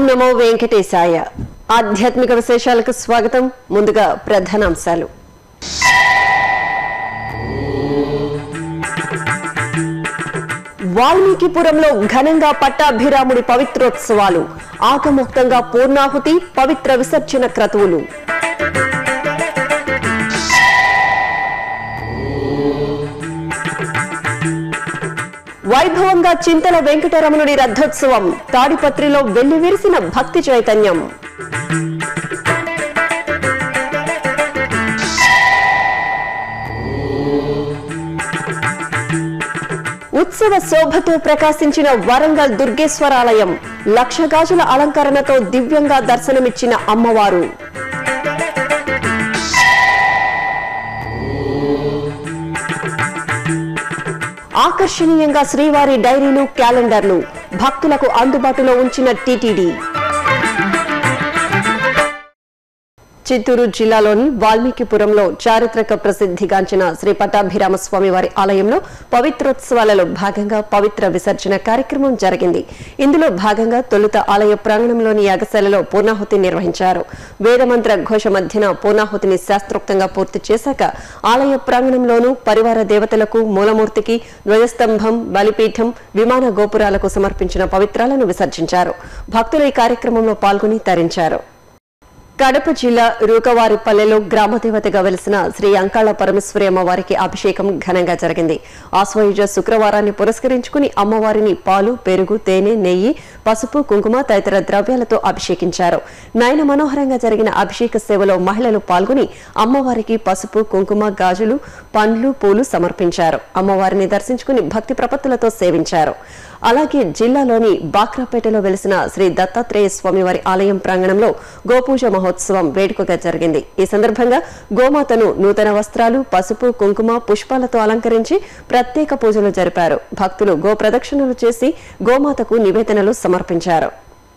నమో వెంకటేశాయ ఆధ్యాత్మిక విశేషాలకు స్వాగతం ముందుగా ప్రధానాంశాలు వాల్మీకిపురంలో ఘనంగా పట్టాభిరాముడి పవిత్రోత్సవాలు ఆకముక్తంగా పూర్ణాహుతి పవిత్ర విసర్జన క్రతువులు వైభవంగా చింతల వెంకటరమణుడి రథోత్సవం తాడిపత్రిలో వెల్లివిరిసిన భక్తి చైతన్యం ఉత్సవ శోభతో ప్రకాశించిన వరంగల్ దుర్గేశ్వరాలయం లక్ష గాజుల అలంకరణతో దివ్యంగా దర్శనమిచ్చిన అమ్మవారు ఆకర్షణీయంగా శ్రీవారి డైరీలు క్యాలెండర్లు భక్తులకు అందుబాటులో ఉంచిన టీటీడీ చిత్తూరు జిల్లాలోని వాల్మీకిపురంలో చారిత్రక ప్రసిద్ధిగాంచిన శ్రీ పట్టాభిరామ స్వామి వారి ఆలయంలో పవిత్రోత్సవాలలో భాగంగా పవిత్ర విసర్జన కార్యక్రమం జరిగింది ఇందులో భాగంగా తొలుత ఆలయ ప్రాంగణంలోని యాగశాలలో పూర్ణాహుతి నిర్వహించారు వేదమంత్ర ఘోష మధ్యన పూర్ణాహుతిని శాస్త్రోక్తంగా పూర్తి చేశాక ఆలయ ప్రాంగణంలోనూ పరివార దేవతలకు మూలమూర్తికి ధ్వజస్తంభం బలిపీఠం విమాన గోపురాలకు సమర్పించిన పవిత్రాలను విసర్జించారు భక్తులు ఈ కార్యక్రమంలో పాల్గొని తరించారు కడప జిల్లా రూకవారిపల్లెలో గ్రామదేవతగా వెలిసిన శ్రీ అంకాళ పరమేశ్వరి అమ్మవారికి అభిషేకం ఘనంగా జరిగింది ఆశ్వయుజ శుక్రవారాన్ని పురస్కరించుకుని అమ్మవారిని పాలు పెరుగు తేనె నెయ్యి పసుపు కుంకుమ తదితర ద్రవ్యాలతో అభిషేకించారు నయన మనోహరంగా జరిగిన అభిషేక సేవలో మహిళలు పాల్గొని అమ్మవారికి పసుపు కుంకుమ గాజులు పండ్లు పూలు సమర్పించారు అమ్మవారిని దర్శించుకుని భక్తి ప్రపత్తులతో సేవించారు అలాగే జిల్లాలోని బాక్రాపేటలో వెలిసిన శ్రీ దత్తాత్రేయ స్వామివారి ఆలయం ప్రాంగణంలో గోపూజ మహోత్సవం వేడుకగా జరిగింది ఈ సందర్భంగా గోమాతను నూతన వస్త్రాలు పసుపు కుంకుమ పుష్పాలతో అలంకరించి ప్రత్యేక పూజలు జరిపారు భక్తులు గో ప్రదక్షిణలు చేసి గోమాతకు నివేదనలు సమర్పించారు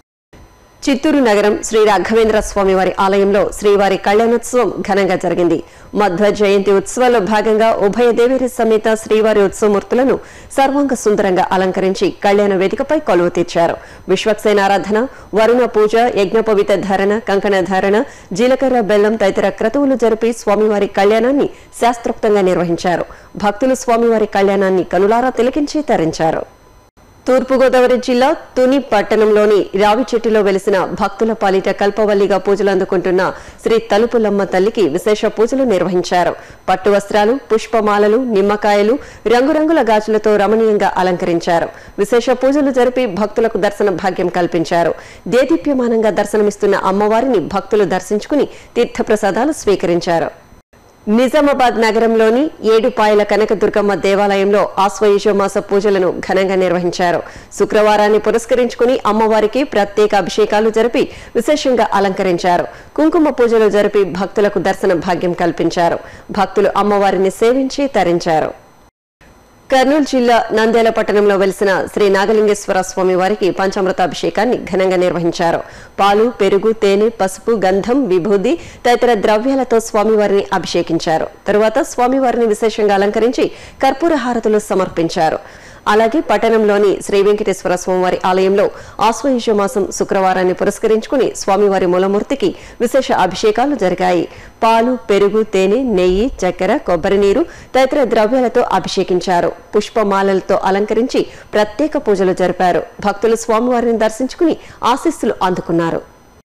చిత్తూరు నగరం శ్రీ రాఘవేంద్ర స్వామి వారి ఆలయంలో శ్రీవారి కళ్యాణోత్సవం ఘనంగా జరిగింది మధ్వ జయంతి ఉత్సవాల్లో భాగంగా ఉభయ దేవేరి సమేత శ్రీవారి ఉత్సవమూర్తులను సర్వాంగ సుందరంగా అలంకరించి కళ్యాణ వేదికపై కొలువు తీర్చారు విశ్వక్సేన ఆరాధన వరుణ పూజ యజ్ఞోపవిత ధారణ కంకణ ధారణ జీలకర్ర బెల్లం తదితర క్రతువులు జరిపి స్వామివారి కళ్యాణాన్ని శాస్త్రోక్తంగా నిర్వహించారు భక్తులు స్వామివారి కళ్యాణాన్ని కనులారా తిలకించి తరించారు తూర్పుగోదావరి జిల్లా తుని పట్టణంలోని రావి చెట్టులో వెలిసిన భక్తుల పాలిట కల్పవల్లిగా పూజలు అందుకుంటున్న శ్రీ తలుపులమ్మ తల్లికి విశేష పూజలు నిర్వహించారు పట్టు వస్త్రాలు పుష్పమాలలు నిమ్మకాయలు రంగురంగుల గాజులతో రమణీయంగా అలంకరించారు విశేష పూజలు జరిపి భక్తులకు దర్శన భాగ్యం కల్పించారు దేదీప్యమానంగా దర్శనమిస్తున్న అమ్మవారిని భక్తులు దర్శించుకుని తీర్థప్రసాదాలు స్వీకరించారు నిజామాబాద్ నగరంలోని ఏడుపాయల కనకదుర్గమ్మ దేవాలయంలో ఆశ్వయుజమాస పూజలను ఘనంగా నిర్వహించారు శుక్రవారాన్ని పురస్కరించుకుని అమ్మవారికి ప్రత్యేక అభిషేకాలు జరిపి విశేషంగా అలంకరించారు కుంకుమ పూజలు జరిపి భక్తులకు దర్శన భాగ్యం కల్పించారు భక్తులు అమ్మవారిని సేవించి తరించారు కర్నూలు జిల్లా నంద్యాల పట్టణంలో వెలిసిన శ్రీ నాగలింగేశ్వర స్వామి వారికి పంచామృతాభిషేకాన్ని ఘనంగా నిర్వహించారు పాలు పెరుగు తేనె పసుపు గంధం విభూది తదితర ద్రవ్యాలతో స్వామివారిని అభిషేకించారు తరువాత స్వామివారిని విశేషంగా అలంకరించి కర్పూర హారతులు సమర్పించారు అలాగే పట్టణంలోని శ్రీ వెంకటేశ్వర స్వామివారి ఆలయంలో ఆశ్వయుజ మాసం శుక్రవారాన్ని పురస్కరించుకుని స్వామివారి మూలమూర్తికి విశేష అభిషేకాలు జరిగాయి పాలు పెరుగు తేనె నెయ్యి చక్కెర కొబ్బరి నీరు తదితర ద్రవ్యాలతో అభిషేకించారు పుష్పమాలలతో అలంకరించి ప్రత్యేక పూజలు జరిపారు భక్తులు స్వామివారిని దర్శించుకుని ఆశీస్సులు అందుకున్నారు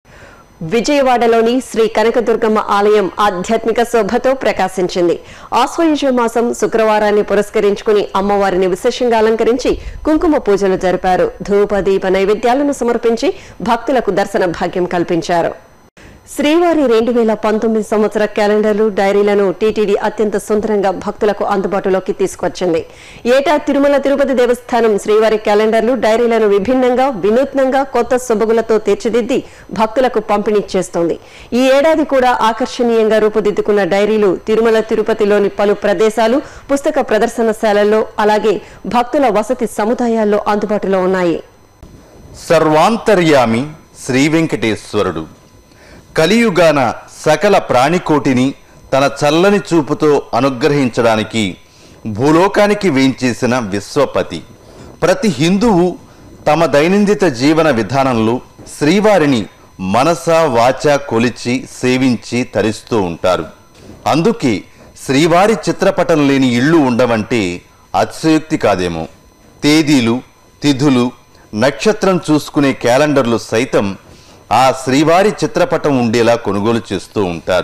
విజయవాడలోని శ్రీ కనకదుర్గమ్మ ఆలయం ఆధ్యాత్మిక శోభతో ప్రకాశించింది ఆశ్వయుజ మాసం శుక్రవారాన్ని పురస్కరించుకుని అమ్మవారిని విశేషంగా అలంకరించి కుంకుమ పూజలు జరిపారు ధూప దీప నైవేద్యాలను సమర్పించి భక్తులకు దర్శన భాగ్యం కల్పించారు శ్రీవారి రెండు వేల పంతొమ్మిది సంవత్సర క్యాలెండర్లు డైరీలను టీటీడీ అత్యంత సుందరంగా భక్తులకు అందుబాటులోకి తీసుకొచ్చింది ఏటా తిరుమల తిరుపతి దేవస్థానం శ్రీవారి క్యాలెండర్లు డైరీలను విభిన్నంగా వినూత్నంగా కొత్త సొబగులతో తీర్చిదిద్ది భక్తులకు పంపిణీ చేస్తోంది ఈ ఏడాది కూడా ఆకర్షణీయంగా రూపుదిద్దుకున్న డైరీలు తిరుమల తిరుపతిలోని పలు ప్రదేశాలు పుస్తక ప్రదర్శనశాలల్లో అలాగే భక్తుల వసతి సముదాయాల్లో అందుబాటులో ఉన్నాయి సర్వాంతర్యామి శ్రీ వెంకటేశ్వరుడు కలియుగాన సకల ప్రాణికోటిని తన చల్లని చూపుతో అనుగ్రహించడానికి భూలోకానికి వేంచేసిన విశ్వపతి ప్రతి హిందువు తమ దైనందిత జీవన విధానంలో శ్రీవారిని మనస వాచ కొలిచి సేవించి తరిస్తూ ఉంటారు అందుకే శ్రీవారి చిత్రపటం లేని ఇళ్ళు ఉండవంటే అతిశయోక్తి కాదేమో తేదీలు తిథులు నక్షత్రం చూసుకునే క్యాలెండర్లు సైతం ఆ శ్రీవారి చిత్రపటం ఉండేలా కొనుగోలు చేస్తూ ఉంటారు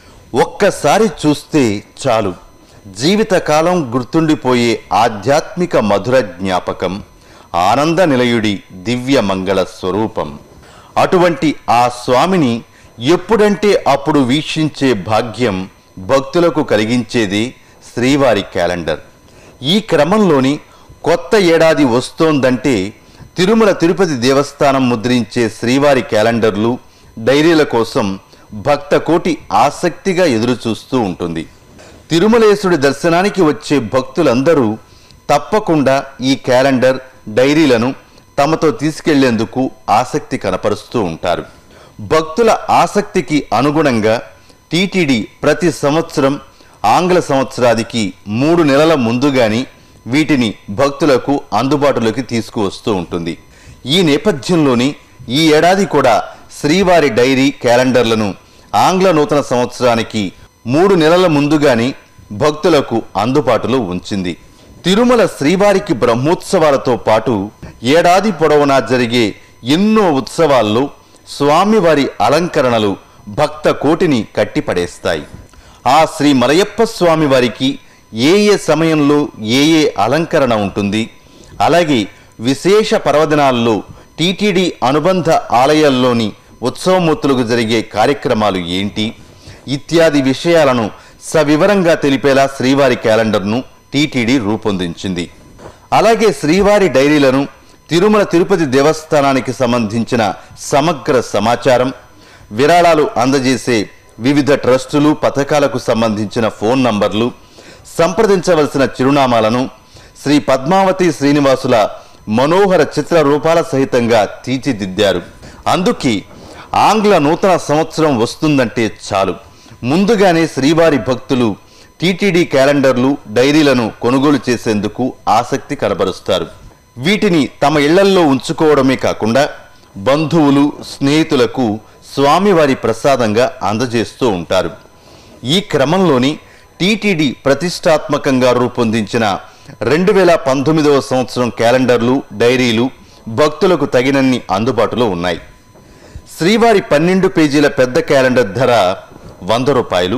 ఒక్కసారి చూస్తే చాలు జీవితకాలం గుర్తుండిపోయే ఆధ్యాత్మిక మధుర జ్ఞాపకం ఆనంద నిలయుడి దివ్య మంగళ స్వరూపం అటువంటి ఆ స్వామిని ఎప్పుడంటే అప్పుడు వీక్షించే భాగ్యం భక్తులకు కలిగించేది శ్రీవారి క్యాలెండర్ ఈ క్రమంలోని కొత్త ఏడాది వస్తోందంటే తిరుమల తిరుపతి దేవస్థానం ముద్రించే శ్రీవారి క్యాలెండర్లు డైరీల కోసం భక్త కోటి ఆసక్తిగా ఎదురుచూస్తూ ఉంటుంది తిరుమలేశుడి దర్శనానికి వచ్చే భక్తులందరూ తప్పకుండా ఈ క్యాలెండర్ డైరీలను తమతో తీసుకెళ్లేందుకు ఆసక్తి కనపరుస్తూ ఉంటారు భక్తుల ఆసక్తికి అనుగుణంగా టీటీడీ ప్రతి సంవత్సరం ఆంగ్ల సంవత్సరానికి మూడు నెలల ముందుగాని వీటిని భక్తులకు అందుబాటులోకి తీసుకువస్తూ ఉంటుంది ఈ నేపథ్యంలోని ఈ ఏడాది కూడా శ్రీవారి డైరీ క్యాలెండర్లను ఆంగ్ల నూతన సంవత్సరానికి మూడు నెలల ముందుగాని భక్తులకు అందుబాటులో ఉంచింది తిరుమల శ్రీవారికి బ్రహ్మోత్సవాలతో పాటు ఏడాది పొడవునా జరిగే ఎన్నో ఉత్సవాల్లో స్వామివారి అలంకరణలు భక్త కోటిని కట్టిపడేస్తాయి ఆ శ్రీ మలయప్ప స్వామి వారికి ఏ ఏ సమయంలో ఏ ఏ అలంకరణ ఉంటుంది అలాగే విశేష పర్వదినాల్లో టీటీడీ అనుబంధ ఆలయాల్లోని ఉత్సవమూర్తులకు జరిగే కార్యక్రమాలు ఏంటి ఇత్యాది విషయాలను సవివరంగా తెలిపేలా శ్రీవారి క్యాలెండర్ను టీటీడీ రూపొందించింది అలాగే శ్రీవారి డైరీలను తిరుమల తిరుపతి దేవస్థానానికి సంబంధించిన సమగ్ర సమాచారం విరాళాలు అందజేసే వివిధ ట్రస్టులు పథకాలకు సంబంధించిన ఫోన్ నంబర్లు సంప్రదించవలసిన చిరునామాలను శ్రీ పద్మావతి శ్రీనివాసుల మనోహర చిత్ర రూపాల సహితంగా తీర్చిదిద్దారు అందుకే ఆంగ్ల నూతన సంవత్సరం వస్తుందంటే చాలు ముందుగానే శ్రీవారి భక్తులు టీటీడీ క్యాలెండర్లు డైరీలను కొనుగోలు చేసేందుకు ఆసక్తి కనబరుస్తారు వీటిని తమ ఇళ్లల్లో ఉంచుకోవడమే కాకుండా బంధువులు స్నేహితులకు స్వామివారి ప్రసాదంగా అందజేస్తూ ఉంటారు ఈ క్రమంలోని టీటీడీ ప్రతిష్టాత్మకంగా రూపొందించిన రెండు వేల పంతొమ్మిదవ సంవత్సరం క్యాలెండర్లు డైరీలు భక్తులకు తగినన్ని అందుబాటులో ఉన్నాయి శ్రీవారి పన్నెండు పేజీల పెద్ద క్యాలెండర్ ధర వంద రూపాయలు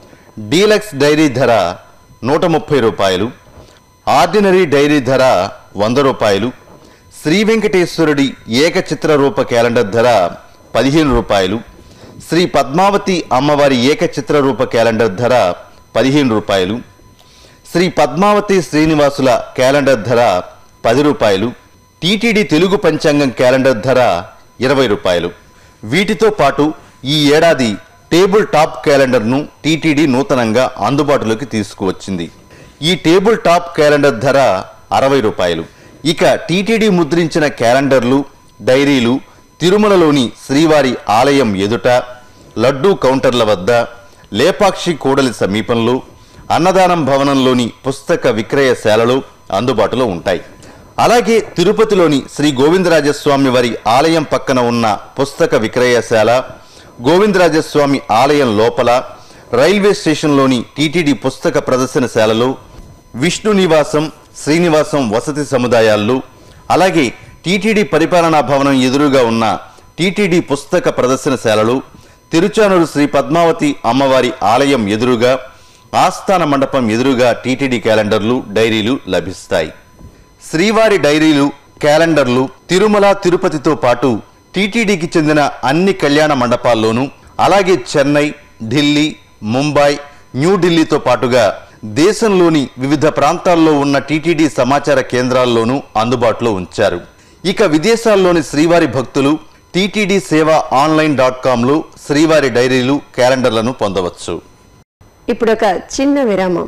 డీలక్స్ డైరీ ధర నూట ముప్పై రూపాయలు ఆర్డినరీ డైరీ ధర వంద రూపాయలు శ్రీ వెంకటేశ్వరుడి ఏకచిత్ర రూప క్యాలెండర్ ధర పదిహేను రూపాయలు శ్రీ పద్మావతి అమ్మవారి ఏకచిత్ర రూప క్యాలెండర్ ధర పదిహేను రూపాయలు శ్రీ పద్మావతి శ్రీనివాసుల క్యాలెండర్ ధర పది రూపాయలు టీటీడీ తెలుగు పంచాంగం క్యాలెండర్ ధర ఇరవై రూపాయలు వీటితో పాటు ఈ ఏడాది టేబుల్ టాప్ క్యాలెండర్ను టీటీడీ నూతనంగా అందుబాటులోకి తీసుకువచ్చింది ఈ టేబుల్ టాప్ క్యాలెండర్ ధర అరవై రూపాయలు ఇక టీటీడీ ముద్రించిన క్యాలెండర్లు డైరీలు తిరుమలలోని శ్రీవారి ఆలయం ఎదుట లడ్డూ కౌంటర్ల వద్ద లేపాక్షి కూడలి సమీపంలో అన్నదానం భవనంలోని పుస్తక విక్రయశాలలో అందుబాటులో ఉంటాయి అలాగే తిరుపతిలోని శ్రీ గోవిందరాజస్వామి వారి ఆలయం పక్కన ఉన్న పుస్తక విక్రయశాల గోవిందరాజస్వామి ఆలయం లోపల రైల్వే స్టేషన్లోని టీటీడీ పుస్తక ప్రదర్శనశాలలో విష్ణు నివాసం శ్రీనివాసం వసతి సముదాయాల్లో అలాగే టీటీడీ పరిపాలనా భవనం ఎదురుగా ఉన్న టీటీడీ పుస్తక ప్రదర్శనశాలలు తిరుచానూరు శ్రీ పద్మావతి అమ్మవారి ఆలయం ఎదురుగా ఆస్థాన మండపం ఎదురుగా టీటీడీ క్యాలెండర్లు డైరీలు లభిస్తాయి శ్రీవారి డైరీలు క్యాలెండర్లు తిరుమల తిరుపతితో పాటు టీటీడీకి చెందిన అన్ని కళ్యాణ మండపాల్లోనూ అలాగే చెన్నై ఢిల్లీ ముంబై న్యూఢిల్లీతో పాటుగా దేశంలోని వివిధ ప్రాంతాల్లో ఉన్న టీటీడీ సమాచార కేంద్రాల్లోనూ అందుబాటులో ఉంచారు ఇక విదేశాల్లోని శ్రీవారి భక్తులు టీటీడీ సేవ ఆన్లైన్ డాట్ కామ్లో శ్రీవారి డైరీలు క్యాలెండర్లను పొందవచ్చు ఇప్పుడొక చిన్న విరామం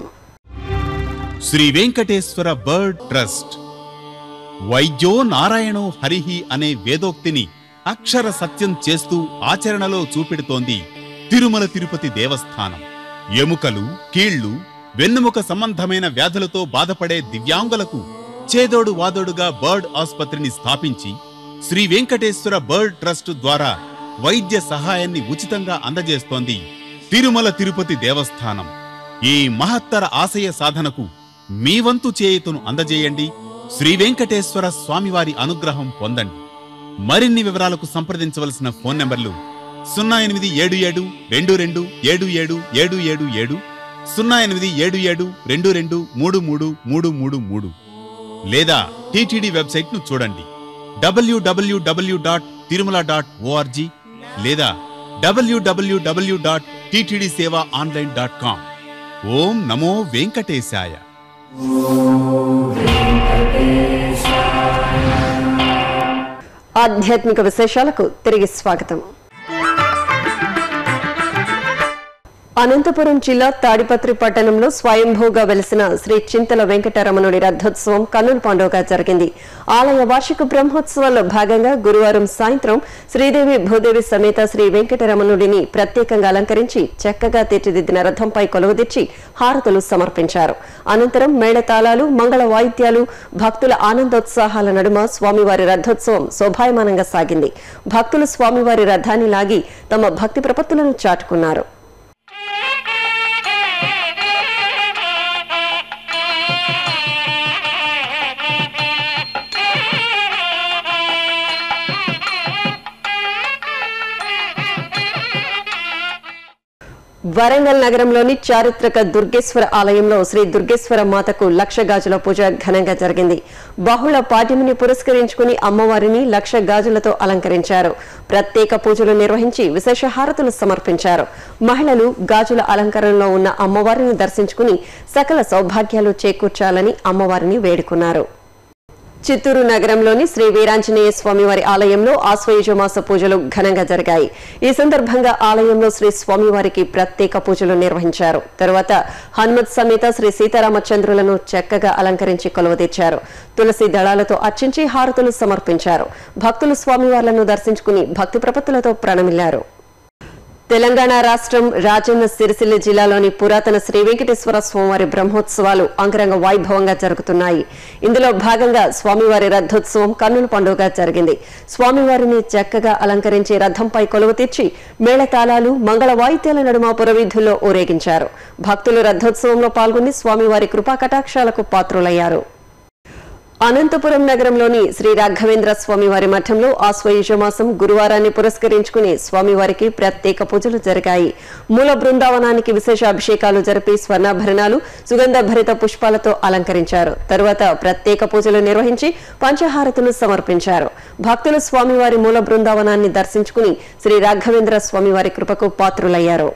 శ్రీ వెంకటేశ్వర బర్డ్ ట్రస్ట్ వైద్యో నారాయణో హరిహి అనే వేదోక్తిని అక్షర సత్యం చేస్తూ ఆచరణలో చూపెడుతోంది తిరుమల తిరుపతి దేవస్థానం ఎముకలు కీళ్లు వెన్నుముక సంబంధమైన వ్యాధులతో బాధపడే దివ్యాంగులకు చేదోడు వాదోడుగా బర్డ్ ఆసుపత్రిని స్థాపించి శ్రీ వెంకటేశ్వర బర్డ్ ట్రస్ట్ ద్వారా వైద్య సహాయాన్ని ఉచితంగా అందజేస్తోంది తిరుమల తిరుపతి దేవస్థానం ఈ మహత్తర ఆశయ సాధనకు మీ వంతు చేయుతను అందజేయండి శ్రీ వెంకటేశ్వర స్వామివారి అనుగ్రహం పొందండి మరిన్ని వివరాలకు సంప్రదించవలసిన ఫోన్ నంబర్లు సున్నా ఎనిమిది ఏడు ఏడు రెండు రెండు ఏడు ఏడు ఏడు ఏడు ఏడు సున్నా ఎనిమిది ఏడు ఏడు రెండు రెండు మూడు మూడు మూడు మూడు మూడు లేదా టీటీడీ వెబ్సైట్ ను చూడండి WWW dot Tirumala dot ORG లేదా WWW dot TTD seva online dot com ఓం నమో వెంకటేశాయ ఆధ్యాత్మిక విశేషాలకు తిరిగి స్వాగతం అనంతపురం జిల్లా తాడిపత్రి పట్టణంలో స్వయంభూగా వెలిసిన శ్రీ చింతల వెంకటరమణుడి రథోత్సవం కన్నుల పండుగగా జరిగింది ఆలయ వార్షిక బ్రహ్మోత్సవాల్లో భాగంగా గురువారం సాయంత్రం శ్రీదేవి భూదేవి సమేత శ్రీ వెంకటరమణుడిని ప్రత్యేకంగా అలంకరించి చక్కగా తీర్చిదిద్దిన రథంపై కొలువుదీర్చి హారతులు సమర్పించారు అనంతరం మేళతాళాలు మంగళ వాయిద్యాలు భక్తుల ఆనందోత్సాహాల నడుమ స్వామివారి రథోత్సవం శోభాయమానంగా సాగింది భక్తులు స్వామివారి రథాన్ని లాగి తమ భక్తి ప్రపత్తులను చాటుకున్నారు వరంగల్ నగరంలోని చారిత్రక దుర్గేశ్వర ఆలయంలో శ్రీ దుర్గేశ్వర మాతకు లక్ష గాజుల పూజ ఘనంగా జరిగింది బహుళ పాడ్యమిని పురస్కరించుకుని అమ్మవారిని లక్ష గాజులతో అలంకరించారు ప్రత్యేక పూజలు నిర్వహించి విశేష హారతులు సమర్పించారు మహిళలు గాజుల అలంకరణలో ఉన్న అమ్మవారిని దర్శించుకుని సకల సౌభాగ్యాలు చేకూర్చాలని అమ్మవారిని వేడుకున్నారు చిత్తూరు నగరంలోని శ్రీ వీరాంజనేయ స్వామివారి ఆలయంలో ఆశ్వయుజ మాస పూజలు ఘనంగా జరిగాయి ఈ సందర్భంగా ఆలయంలో శ్రీ స్వామివారికి ప్రత్యేక పూజలు నిర్వహించారు తరువాత హనుమత్ సమేత శ్రీ సీతారామచంద్రులను చక్కగా అలంకరించి కొలువదీర్చారు తులసి దళాలతో అర్చించి హారతులు సమర్పించారు భక్తులు స్వామివార్లను దర్శించుకుని భక్తి ప్రపత్తులతో ప్రణమిల్లారు తెలంగాణ రాష్ట్రం రాజన్న సిరిసిల్ల జిల్లాలోని పురాతన శ్రీ వెంకటేశ్వర స్వామివారి బ్రహ్మోత్సవాలు అంగరంగ వైభవంగా జరుగుతున్నాయి ఇందులో భాగంగా స్వామివారి రథోత్సవం కన్నుల పండుగగా జరిగింది స్వామివారిని చక్కగా అలంకరించి రథంపై కొలువు తీర్చి మేళతాళాలు మంగళ వాయిద్యాల నడుమ పురవీధుల్లో ఊరేగించారు భక్తులు రథోత్సవంలో పాల్గొని స్వామివారి కృపా కటాక్షాలకు పాత్రులయ్యారు అనంతపురం నగరంలోని శ్రీ రాఘవేంద్ర స్వామివారి మఠంలో ఆశ్వయుజమాసం గురువారాన్ని పురస్కరించుకుని స్వామివారికి ప్రత్యేక పూజలు జరిగాయి మూల బృందావనానికి విశేష అభిషేకాలు జరిపి స్వర్ణాభరణాలు సుగంధ భరిత పుష్పాలతో అలంకరించారు తరువాత ప్రత్యేక పూజలు నిర్వహించి పంచహారతులు సమర్పించారు భక్తులు స్వామివారి మూల బృందావనాన్ని దర్శించుకుని శ్రీ రాఘవేంద్ర స్వామివారి కృపకు పాత్రులయ్యారు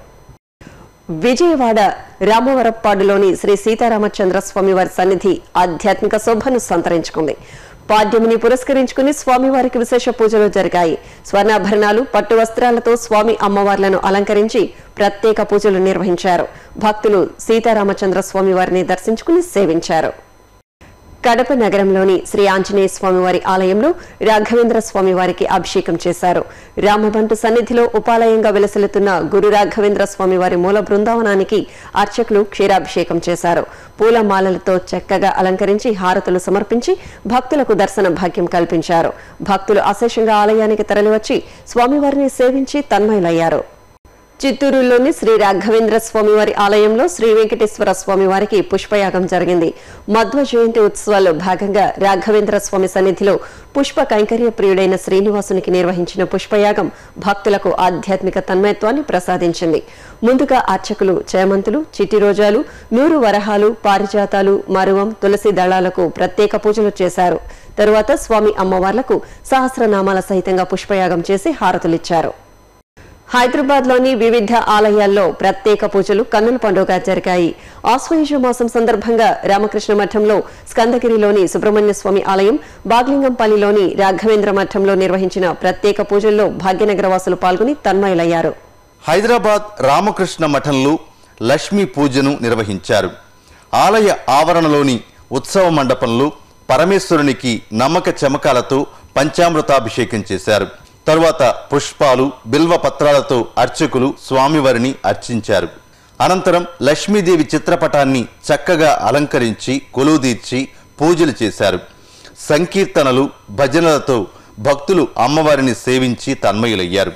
విజయవాడ రామవరప్పాడులోని శ్రీ సీతారామచంద్ర స్వామివారి సన్నిధి ఆధ్యాత్మిక శోభను సంతరించుకుంది పాడ్యమిని పురస్కరించుకుని స్వామివారికి విశేష పూజలు జరిగాయి స్వర్ణాభరణాలు పట్టు వస్త్రాలతో స్వామి అమ్మవార్లను అలంకరించి ప్రత్యేక పూజలు నిర్వహించారు భక్తులు సీతారామచంద్ర స్వామివారిని దర్శించుకుని సేవించారు కడప నగరంలోని శ్రీ ఆంజనేయ స్వామివారి ఆలయంలో రాఘవేంద్ర స్వామివారికి అభిషేకం చేశారు రామబంటు సన్నిధిలో ఉపాలయంగా వెలసిల్లుతున్న గురు రాఘవేంద్ర స్వామివారి మూల బృందావనానికి అర్చకులు క్షీరాభిషేకం చేశారు పూలమాలలతో చక్కగా అలంకరించి హారతులు సమర్పించి భక్తులకు దర్శన భాగ్యం కల్పించారు భక్తులు అశేషంగా ఆలయానికి తరలివచ్చి స్వామివారిని సేవించి తన్మయులయ్యారు చిత్తూరులోని శ్రీ రాఘవేంద్ర స్వామివారి ఆలయంలో శ్రీ వెంకటేశ్వర స్వామివారికి పుష్పయాగం జరిగింది మధ్వ జయంతి ఉత్సవాల్లో భాగంగా రాఘవేంద్ర స్వామి సన్నిధిలో పుష్ప కైంకర్య ప్రియుడైన శ్రీనివాసునికి నిర్వహించిన పుష్పయాగం భక్తులకు ఆధ్యాత్మిక తన్మయత్వాన్ని ప్రసాదించింది ముందుగా అర్చకులు చేమంతులు చిట్టి రోజాలు నూరు వరహాలు పారిజాతాలు మరువం తులసి దళాలకు ప్రత్యేక పూజలు చేశారు తరువాత స్వామి అమ్మవార్లకు సహస్రనామాల సహితంగా పుష్పయాగం చేసి హారతులిచ్చారు హైదరాబాద్ లోని వివిధ ఆలయాల్లో ప్రత్యేక పూజలు కన్నుల పండుగ జరిగాయి ఆశ్వయుజ మాసం సందర్భంగా రామకృష్ణ మఠంలో స్కందగిరిలోని సుబ్రహ్మణ్య స్వామి ఆలయం బాగ్లింగంపల్లిలోని రాఘవేంద్ర మఠంలో నిర్వహించిన ప్రత్యేక పూజల్లో భాగ్యనగర వాసులు పాల్గొని తన్మయులయ్యారు హైదరాబాద్ రామకృష్ణ మఠంలో లక్ష్మీ పూజను నిర్వహించారు ఆలయ ఆవరణలోని ఉత్సవ మండపంలో పరమేశ్వరునికి నమ్మక చమకాలతో పంచామృతాభిషేకం చేశారు తరువాత పుష్పాలు బిల్వ పత్రాలతో అర్చకులు స్వామివారిని అర్చించారు అనంతరం లక్ష్మీదేవి చిత్రపటాన్ని చక్కగా అలంకరించి కొలువుదీర్చి పూజలు చేశారు సంకీర్తనలు భజనలతో భక్తులు అమ్మవారిని సేవించి తన్మయులయ్యారు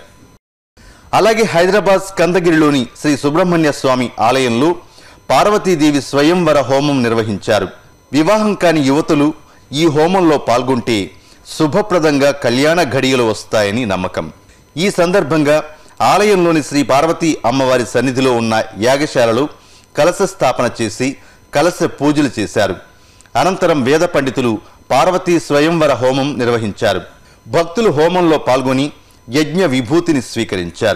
అలాగే హైదరాబాద్ స్కందగిరిలోని శ్రీ సుబ్రహ్మణ్య స్వామి ఆలయంలో పార్వతీదేవి స్వయంవర హోమం నిర్వహించారు వివాహం కాని యువతులు ఈ హోమంలో పాల్గొంటే శుభప్రదంగా కళ్యాణ ఘడియలు వస్తాయని నమ్మకం ఈ సందర్భంగా ఆలయంలోని శ్రీ పార్వతీ అమ్మవారి సన్నిధిలో ఉన్న యాగశాలలో కలశ స్థాపన చేసి కలశ పూజలు చేశారు అనంతరం వేద పండితులు పార్వతీ స్వయంవర హోమం నిర్వహించారు భక్తులు హోమంలో పాల్గొని యజ్ఞ విభూతిని స్వీకరించారు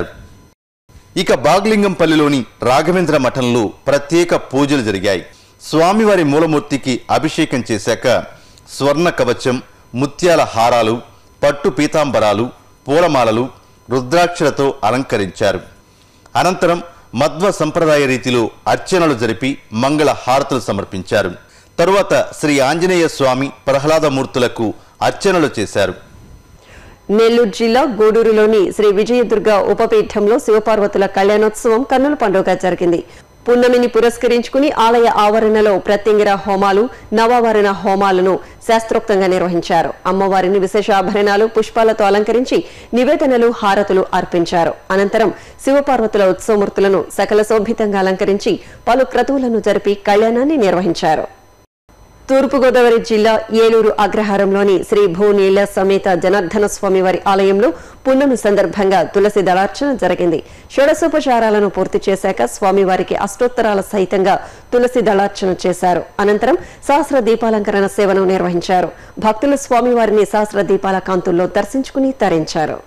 ఇక బాగ్లింగంపల్లిలోని రాఘవేంద్ర మఠంలో ప్రత్యేక పూజలు జరిగాయి స్వామివారి మూలమూర్తికి అభిషేకం చేశాక స్వర్ణ కవచం ముత్యాల హారాలు పట్టు పీతాంబరాలు పూలమాలలు రుద్రాక్షలతో అలంకరించారు అనంతరం మధ్వ సంప్రదాయ రీతిలో అర్చనలు జరిపి మంగళ హారతులు సమర్పించారు తరువాత శ్రీ ఆంజనేయ స్వామి ప్రహ్లాదమూర్తులకు అర్చనలు చేశారు నెల్లూరు జిల్లా గూడూరులోని శ్రీ విజయదుర్గ ఉపపీఠంలో శివపార్వతుల కళ్యాణోత్సవం కన్నుల పండుగ జరిగింది పున్నమిని పురస్కరించుకుని ఆలయ ఆవరణలో ప్రత్యంగిర హోమాలు నవావరణ హోమాలను శాస్త్రోక్తంగా నిర్వహించారు అమ్మవారిని విశేష ఆభరణాలు పుష్పాలతో అలంకరించి నివేదనలు హారతులు అర్పించారు అనంతరం శివపార్వతుల ఉత్సవమూర్తులను సకల శోభితంగా అలంకరించి పలు క్రతువులను జరిపి కళ్యాణాన్ని నిర్వహించారు తూర్పుగోదావరి జిల్లా ఏలూరు అగ్రహారంలోని శ్రీ భూనీల సమేత జనార్దన స్వామి వారి ఆలయంలో పున్నమి సందర్భంగా తులసి దళార్చన జరిగింది షోడశోపచారాలను పూర్తి చేశాక స్వామివారికి అష్టోత్తరాల సహితంగా తులసి దళార్చన చేశారు అనంతరం సహస్ర దీపాలంకరణ సేవను నిర్వహించారు భక్తులు స్వామివారిని సహస్ర దీపాల కాంతుల్లో దర్శించుకుని తరించారు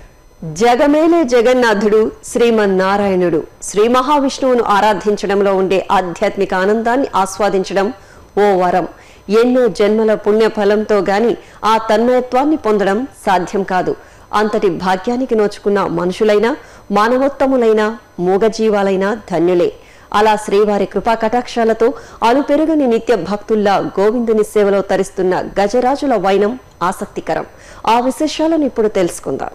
జగమేలే జగన్నాథుడు శ్రీమన్నారాయణుడు శ్రీ మహావిష్ణువును ఆరాధించడంలో ఉండే ఆధ్యాత్మిక ఆనందాన్ని ఆస్వాదించడం ఓ వరం ఎన్నో జన్మల పుణ్య ఫలంతో గాని ఆ తన్మయత్వాన్ని పొందడం సాధ్యం కాదు అంతటి భాగ్యానికి నోచుకున్న మనుషులైనా మానవోత్తములైన మూగజీవాలైనా ధన్యులే అలా శ్రీవారి కృపా కటాక్షాలతో అలుపెరుగని నిత్య భక్తుల్లా గోవిందుని సేవలో తరిస్తున్న గజరాజుల వైనం ఆసక్తికరం ఆ విశేషాలను ఇప్పుడు తెలుసుకుందాం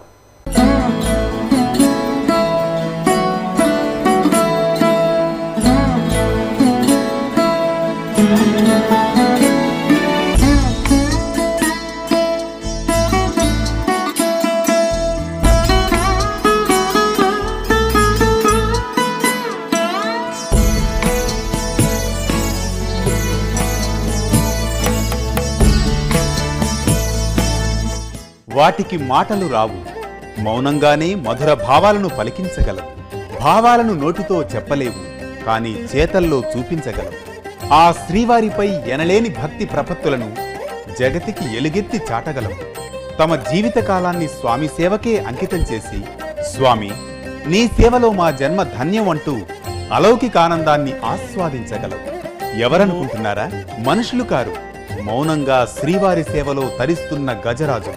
వాటికి మాటలు రావు మౌనంగానే మధుర భావాలను పలికించగలవు భావాలను నోటితో చెప్పలేవు కాని చేతల్లో చూపించగలవు ఆ శ్రీవారిపై ఎనలేని భక్తి ప్రపత్తులను జగతికి ఎలుగెత్తి చాటగలవు తమ జీవితకాలాన్ని స్వామి సేవకే అంకితం చేసి స్వామి నీ సేవలో మా జన్మ ధన్యం అంటూ అలౌకిక ఆనందాన్ని ఆస్వాదించగలవు ఎవరనుకుంటున్నారా మనుషులు కారు మౌనంగా శ్రీవారి సేవలో తరిస్తున్న గజరాజు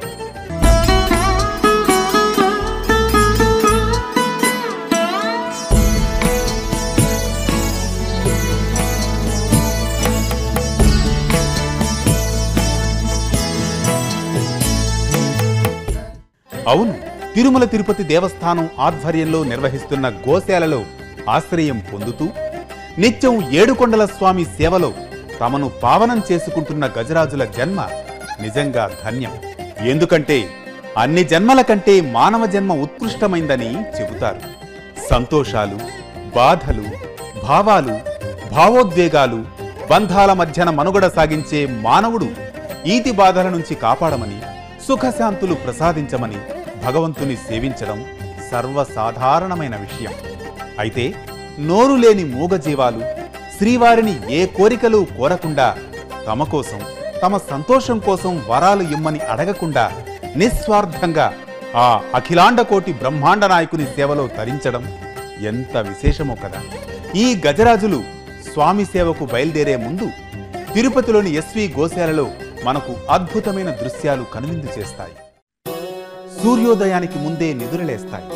అవును తిరుమల తిరుపతి దేవస్థానం ఆధ్వర్యంలో నిర్వహిస్తున్న గోశాలలో ఆశ్రయం పొందుతూ నిత్యం ఏడుకొండల స్వామి సేవలో తమను పావనం చేసుకుంటున్న గజరాజుల జన్మ నిజంగా ధన్యం ఎందుకంటే అన్ని జన్మల కంటే మానవ జన్మ ఉత్కృష్టమైందని చెబుతారు సంతోషాలు బాధలు భావాలు భావోద్వేగాలు బంధాల మధ్యన మనుగడ సాగించే మానవుడు ఈతి బాధల నుంచి కాపాడమని సుఖశాంతులు ప్రసాదించమని భగవంతుని సేవించడం సర్వసాధారణమైన విషయం అయితే నోరు లేని మూగజీవాలు శ్రీవారిని ఏ కోరికలు కోరకుండా తమ కోసం తమ సంతోషం కోసం వరాలు ఇమ్మని అడగకుండా నిస్వార్థంగా ఆ అఖిలాండకోటి బ్రహ్మాండ నాయకుని సేవలో తరించడం ఎంత విశేషమో కదా ఈ గజరాజులు స్వామి సేవకు బయలుదేరే ముందు తిరుపతిలోని ఎస్వి గోశాలలో మనకు అద్భుతమైన దృశ్యాలు కనువిందు చేస్తాయి సూర్యోదయానికి ముందే నిదురలేస్తాయి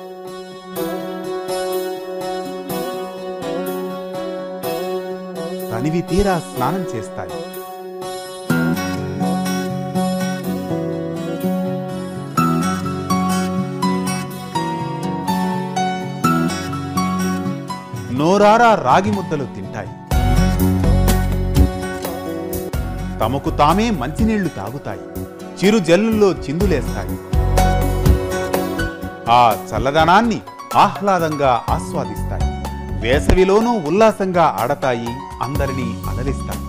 తనివి తీరా స్నానం చేస్తాయి నోరారా రాగి ముద్దలు తింటాయి తమకు తామే మంచినీళ్లు తాగుతాయి చిరు జల్లుల్లో చిందులేస్తాయి ఆ చల్లదనాన్ని ఆహ్లాదంగా ఆస్వాదిస్తాయి వేసవిలోనూ ఉల్లాసంగా ఆడతాయి అందరినీ అలరిస్తాయి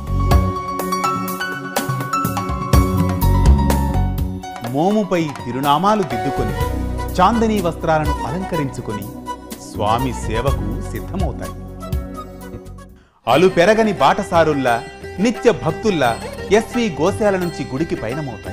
మోముపై తిరునామాలు దిద్దుకొని చాందనీ వస్త్రాలను అలంకరించుకొని స్వామి సేవకు సిద్ధమవుతాయి అలు పెరగని బాటసారుల్లా నిత్య భక్తుల్లా ఎస్వి గోశాల నుంచి గుడికి పయనమవుతాయి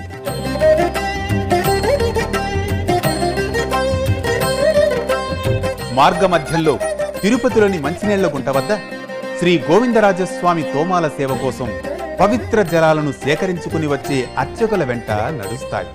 మార్గమధ్యంలో తిరుపతిలోని మంచినీళ్ల గుంట వద్ద శ్రీ గోవిందరాజస్వామి తోమాల సేవ కోసం పవిత్ర జలాలను సేకరించుకుని వచ్చే అర్చకుల వెంట నడుస్తాయి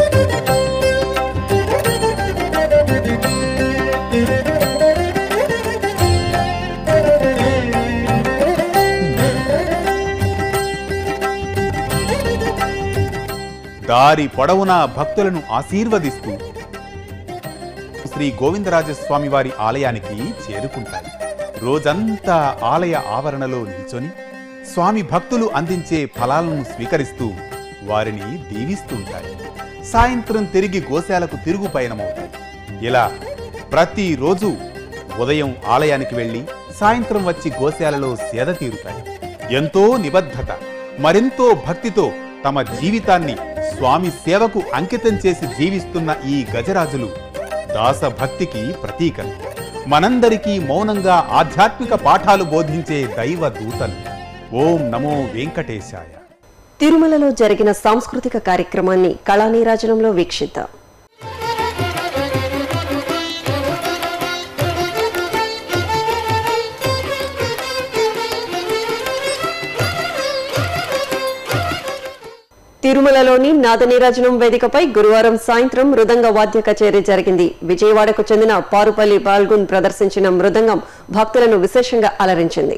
దారి పొడవునా భక్తులను ఆశీర్వదిస్తూ శ్రీ గోవిందరాజస్వామి వారి ఆలయానికి చేరుకుంటాయి రోజంతా ఆలయ ఆవరణలో నిల్చొని స్వామి భక్తులు అందించే ఫలాలను స్వీకరిస్తూ వారిని దీవిస్తుంటాయి సాయంత్రం తిరిగి గోశాలకు తిరుగు పయనమవుతాయి ఇలా ప్రతిరోజు ఉదయం ఆలయానికి వెళ్లి సాయంత్రం వచ్చి గోశాలలో సేద తీరుతాయి ఎంతో నిబద్ధత మరెంతో భక్తితో తమ జీవితాన్ని స్వామి సేవకు అంకితం చేసి జీవిస్తున్న ఈ గజరాజులు దాసభక్తికి ప్రతీకలు మనందరికీ మౌనంగా ఆధ్యాత్మిక పాఠాలు బోధించే దైవ దూతలు ఓం నమో వెంకటేశాయ తిరుమలలో జరిగిన సాంస్కృతిక కార్యక్రమాన్ని కళానీరాజనంలో వీక్షిద్దాం తిరుమలలోని నాదనీరాజనం వేదికపై గురువారం సాయంత్రం మృదంగ వాద్య కచేరీ జరిగింది విజయవాడకు చెందిన పారుపల్లి పాల్గొన్ ప్రదర్శించిన మృదంగం భక్తులను విశేషంగా అలరించింది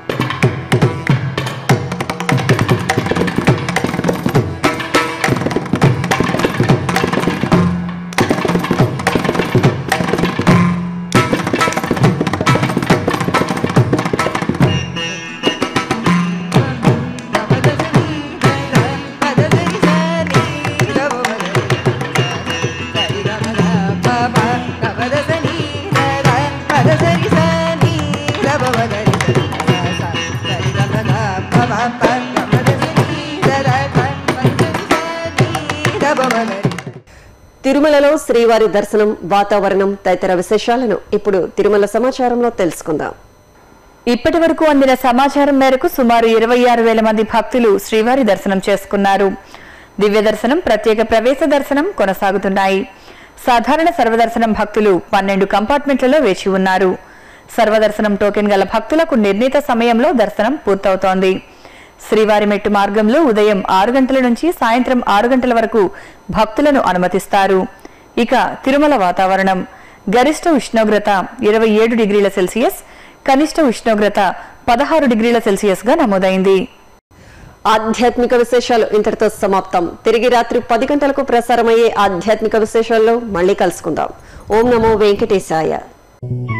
తిరుమలలో శ్రీవారి దర్శనం వాతావరణం తదితర విశేషాలను ఇప్పుడు తిరుమల సమాచారంలో తెలుసుకుందాం ఇప్పటి వరకు అందిన సమాచారం మేరకు సుమారు ఇరవై ఆరు వేల మంది భక్తులు శ్రీవారి దర్శనం చేసుకున్నారు దివ్య దర్శనం ప్రత్యేక ప్రవేశ దర్శనం కొనసాగుతున్నాయి సాధారణ సర్వదర్శనం భక్తులు పన్నెండు కంపార్ట్మెంట్లలో వేచి ఉన్నారు సర్వదర్శనం టోకెన్ గల భక్తులకు నిర్ణీత సమయంలో దర్శనం పూర్తవుతోంది శ్రీవారి మెట్టు మార్గంలో ఉదయం ఆరు గంటల నుంచి సాయంత్రం ఆరు గంటల వరకు భక్తులను అనుమతిస్తారు ఇక తిరుమల వాతావరణం గరిష్ట ఉష్ణోగ్రత ఇరవై ఏడు డిగ్రీల సెల్సియస్ కనిష్ట ఉష్ణోగ్రత పదహారు డిగ్రీల సెల్సియస్ గా నమోదైంది ఆధ్యాత్మిక విశేషాలు ఇంతటితో సమాప్తం తిరిగి రాత్రి పది గంటలకు ప్రసారమయ్యే ఆధ్యాత్మిక విశేషాల్లో మళ్ళీ కలుసుకుందాం ఓం నమో వెంకటేశాయ